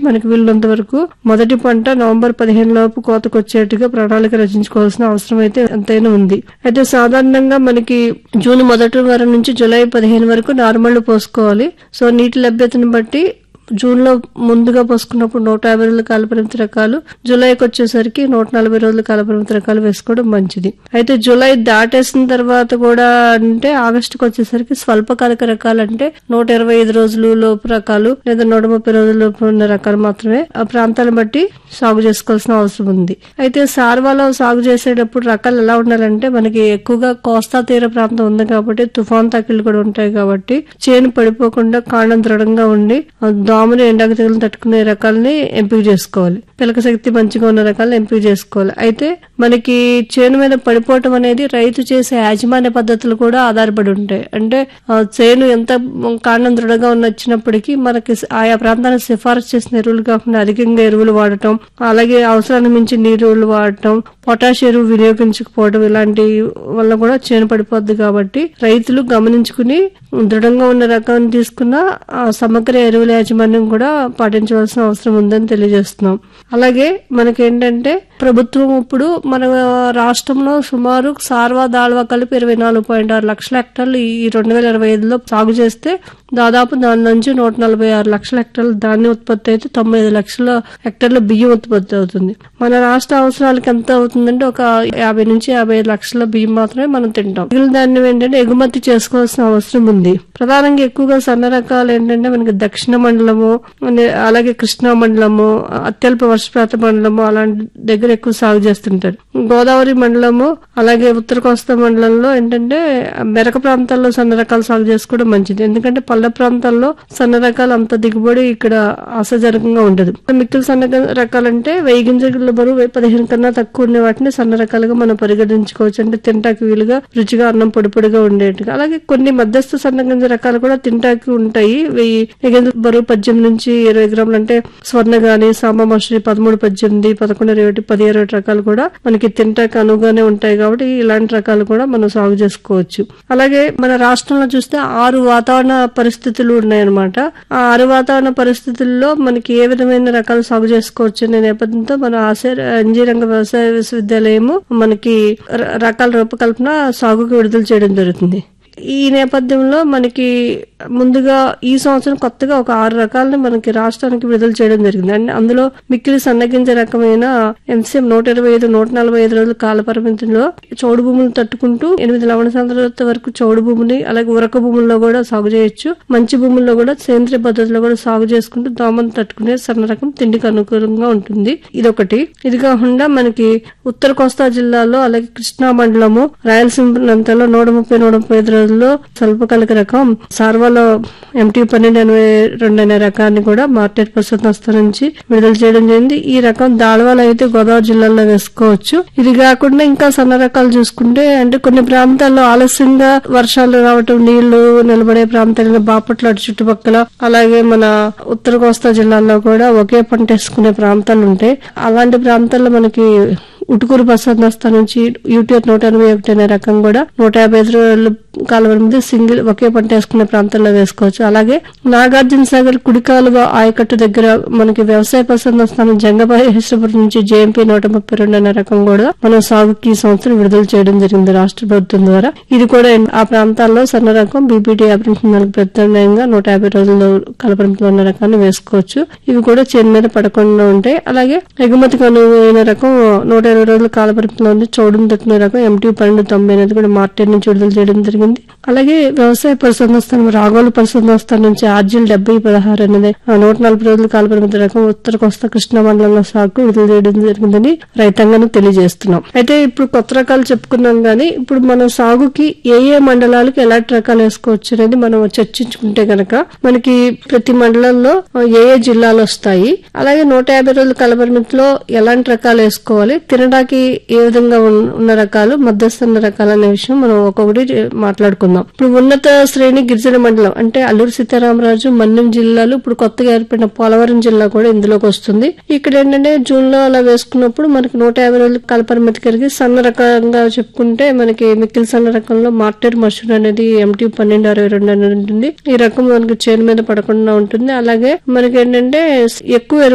మనకి వీళ్ళంత వరకు మొదటి పంట నవంబర్ పదిహేను లోపు కోతకు వచ్చేట్టుగా ప్రణాళిక రచించుకోవాల్సిన అవసరం అయితే ఎంతైనా ఉంది అయితే సాధారణంగా మనకి జూన్ మొదటి వారం నుంచి జూలై పదిహేను వరకు నార్మల్ పోసుకోవాలి సో నీటి లభ్యతను బట్టి జూన్ లో ముందుగా పోసుకున్నప్పుడు నూట యాభై రోజుల కాలపరిమితి రకాలు జూలైకి వచ్చేసరికి నూట నలభై రోజుల కాలపరిమితి రకాలు వేసుకోవడం మంచిది అయితే జూలై దాటేసిన తర్వాత కూడా అంటే ఆగస్టుకి వచ్చేసరికి స్వల్పకాలిక రకాలు అంటే నూట ఇరవై ఐదు రోజులు లోపు రకాలు లేదా నూట ముప్పై రోజుల లోపు ఉన్న రకాలు మాత్రమే ఆ ప్రాంతాలను బట్టి సాగు చేసుకోవాల్సిన అవసరం ఉంది అయితే సార్వాలో సాగు చేసేటప్పుడు రకాలు ఎలా ఉండాలంటే మనకి ఎక్కువగా కోస్తా తీర ప్రాంతం ఉంది కాబట్టి తుఫాన్ తాకిళ్ళు కూడా ఉంటాయి కాబట్టి చేను పడిపోకుండా కాండం దృఢంగా ఉండి ఆ దోమలు ఎండాక తెగులు తట్టుకునే రకాలని ఎంపిక చేసుకోవాలి పిలక శక్తి మంచిగా ఉన్న రకాలను ఎంపిక చేసుకోవాలి అయితే మనకి చేను మీద పడిపోవటం అనేది రైతు చేసే యాజమాన్య పద్ధతులు కూడా ఆధారపడి ఉంటాయి అంటే ఆ, చేను ఎంత కాండం దృఢంగా ఉన్న వచ్చినప్పటికీ మనకి ఆయా ప్రాంతానికి సిఫారసు చేసిన ఎరువులు కాకుండా అధికంగా ఎరువులు వాడటం అలాగే అవసరాన్ని మించి నీరులు వాడటం పొటాష్ ఎరువు వినియోగించకపోవడం ఇలాంటి వల్ల కూడా చేను పడిపోద్ది కాబట్టి రైతులు గమనించుకుని దృఢంగా ఉన్న రకాన్ని తీసుకున్న ఆ సమగ్ర ఎరువుల యాజమాన్యం కూడా పాటించవలసిన అవసరం ఉందని తెలియజేస్తున్నాం అలాగే మనకేంటంటే ప్రభుత్వం ఇప్పుడు మన రాష్ట్రంలో సుమారు సార్వా దాల్వా కలిపి ఇరవై నాలుగు పాయింట్ ఆరు లక్షల హెక్టార్లు ఈ రెండు వేల ఇరవై ఐదులో సాగు చేస్తే దాదాపు దాని నుంచి నూట నలభై ఆరు లక్షల హెక్టార్ల ధాన్యం ఉత్పత్తి అయితే తొంభై ఐదు లక్షల హెక్టార్ల బియ్యం ఉత్పత్తి అవుతుంది మన రాష్ట్ర అవసరాలకు ఎంత అవుతుందంటే ఒక యాభై నుంచి యాభై ఐదు లక్షల బియ్యం మాత్రమే మనం తింటాం మిగిలిన ధాన్యం ఏంటంటే ఎగుమతి చేసుకోవాల్సిన అవసరం ఉంది ప్రధానంగా ఎక్కువగా సన్న రకాలు ఏంటంటే మనకి దక్షిణ మండలము అనే- అలాగే కృష్ణా మండలము అత్యల్ప వర్షపాత మండలము అలాంటి దగ్గర ఎక్కువ సాగు చేస్తుంటారు గోదావరి మండలము అలాగే ఉత్తర కోస్తా మండలంలో ఏంటంటే మెరక ప్రాంతాల్లో సన్న రకాలు సాగు చేసుకోవడం మంచిది ఎందుకంటే పల్లె ప్రాంతాల్లో సన్న రకాలు అంత దిగుబడి ఇక్కడ ఆశాజనకంగా ఉండదు మిక్కిలి సన్న రకాలంటే వెయ్యి గింజల బరువు వెయ్యి పదిహేను కన్నా తక్కువ ఉండే వాటిని సన్న రకాలుగా మనం పరిగణించుకోవచ్చు అంటే తింటాకి వీలుగా రుచిగా అన్నం పొడి పొడిగా ఉండేట్టుగా అలాగే కొన్ని మధ్యస్థ సన్న గింజ రకాలు కూడా తింటాకి ఉంటాయి వెయ్యి గింజల బరువు పద్దెనిమిది నుంచి ఇరవై గ్రాములు అంటే స్వర్ణ గాని సాంబ మసూరి పదమూడు పద్దెనిమిది పదకొండు ఇరవై ఒకటి పది ఇరవై రకాలు కూడా మనకి తింటాకి అనువుగానే ఉంటాయి కాబట్టి ఇలాంటి రకాలు కూడా మనం సాగు చేసుకోవచ్చు అలాగే మన రాష్ట్రంలో చూస్తే ఆరు వాతావరణ పరిస్థితులు ఉన్నాయన్నమాట ఆ ఆరు వాతావరణ పరిస్థితుల్లో మనకి ఏ విధమైన రకాలు సాగు చేసుకోవచ్చు అనే నేపథ్యంతో మన ఆశయ రంగ వ్యవసాయ విశ్వవిద్యాలయము మనకి ర- రకాల రూపకల్పన సాగుకు విడుదల చేయడం జరుగుతుంది ఈ నేపథ్యంలో మనకి ముందుగా ఈ సంవత్సరం కొత్తగా ఒక ఆరు రకాలను మనకి రాష్ట్రానికి విడుదల చేయడం జరిగింది అండ్ అందులో మిక్కిలి సన్నగింజ రకమైన ఎంసీఎం నూట ఇరవై ఐదు నూట నలభై ఐదు రోజుల కాల పరిమితిలో చౌడు భూములు తట్టుకుంటూ ఎనిమిది లవణ సాంద్రత వరకు చౌడు భూమిని అలాగే ఉరక భూముల్లో కూడా సాగు చేయొచ్చు మంచి భూముల్లో కూడా సేంద్రియ పద్ధతిలో కూడా సాగు చేసుకుంటూ దోమను తట్టుకునే సన్న రకం తిండికి అనుకూలంగా ఉంటుంది ఇదొకటి ఇది కాకుండా మనకి ఉత్తర కోస్తా జిల్లాలో అలాగే కృష్ణా మండలము రాయలసీమ ప్రాంతాల్లో నూట ముప్పై నూట ముప్పై ఐదు రోజుల్లో స్వల్పకాలిక రకం సార్వాలో ఎంటీ పన్నెండు ఎనభై రెండు అనే రకాన్ని కూడా మార్కెట్ పరిషత్ సంస్థ నుంచి విడుదల చేయడం జరిగింది ఈ రకం దాళవాలు అయితే గోదావరి జిల్లాలో వేసుకోవచ్చు ఇది కాకుండా ఇంకా సన్న రకాలు చూసుకుంటే అంటే కొన్ని ప్రాంతాల్లో ఆలస్యంగా వర్షాలు రావటం నీళ్లు నిలబడే ప్రాంతాలు బాపట్ల అటు చుట్టుపక్కల అలాగే మన ఉత్తర కోస్తా జిల్లాల్లో కూడా ఒకే పంట వేసుకునే ప్రాంతాలు ఉంటాయి అలాంటి ప్రాంతాల్లో మనకి ఉటుకూరు బసందస్తా నుంచి యూటీఆర్ నూట ఎనభై ఒకటి అనే రకం కూడా నూట యాభై ఐదు రోజుల కాలం మీద సింగిల్ ఒకే పంట వేసుకునే ప్రాంతాల్లో వేసుకోవచ్చు అలాగే నాగార్జున సాగర్ కుడికాలువ ఆయకట్టు దగ్గర మనకి వ్యవసాయ పసందస్థానం జంగమహేశ్వరం నుంచి జేఎంపీ నూట ముప్పై రెండు అనే రకం కూడా మనం సాగుకి ఈ సంవత్సరం విడుదల చేయడం జరిగింది రాష్ట్ర ప్రభుత్వం ద్వారా ఇది కూడా ఆ ప్రాంతాల్లో సన్న రకం బీపీటీ అభివృద్ధి ప్రత్యామ్నాయంగా నూట యాభై రోజుల్లో కలపరంలో ఉన్న రకాన్ని వేసుకోవచ్చు ఇవి కూడా చేను మీద పడకుండా ఉంటాయి అలాగే ఎగుమతికి అనువైన రకం నూట ఇరవై రోజుల కాల పరిమితిలో ఉంది చౌడును తట్టుకునే రకం ఎంటీ పన్నెండు తొంభై అనేది కూడా మార్కెట్ నుంచి విడుదల చేయడం జరిగింది అలాగే వ్యవసాయ పరిశోధనస్థానం రాఘోలు పరిశోధనస్థానం నుంచి ఆర్జిల్ డెబ్బై పదహారు అనేది ఆ నూట నలభై రోజుల కాల పరిమితి రకం ఉత్తర కోస్తా కృష్ణా మండలంలో సాగు విడుదల చేయడం జరిగిందని రైతాంగాన్ని తెలియజేస్తున్నాం అయితే ఇప్పుడు కొత్త రకాలు చెప్పుకున్నాం కానీ ఇప్పుడు మన సాగుకి ఏ ఏ మండలాలకు ఎలాంటి రకాలు వేసుకోవచ్చు అనేది మనం చర్చించుకుంటే గనక మనకి ప్రతి మండలంలో ఏ ఏ జిల్లాలు వస్తాయి అలాగే నూట యాభై రోజుల కాల పరిమితిలో ఎలాంటి రకాలు వేసుకోవాలి తినడానికి ఏ విధంగా ఉన్న- ఉన్న రకాలు మధ్యస్థ ఉన్న రకాలు అనే విషయం మనం ఒక్కొక్కటి మాట్లాడుకుందాం ఇప్పుడు ఉన్నత శ్రేణి గిరిజన మండలం అంటే అల్లూరు సీతారామరాజు మన్యం జిల్లాలు ఇప్పుడు కొత్తగా ఏర్పడిన పోలవరం జిల్లా కూడా ఇందులోకి వస్తుంది ఇక్కడ ఏంటంటే జూన్ లో అలా వేసుకున్నప్పుడు మనకి నూట యాభై రోజుల కాల పరిమితి కలిగి సన్న రకంగా చెప్పుకుంటే మనకి మిక్కిలి సన్న రకంలో మార్టెర్ మషూర్ అనేది ఎంటీ పన్నెండు అరవై రెండు అనేది ఉంటుంది ఈ రకం మనకి చేను మీద పడకుండా ఉంటుంది అలాగే మనకి ఏంటంటే ఎక్కువ ఎరువు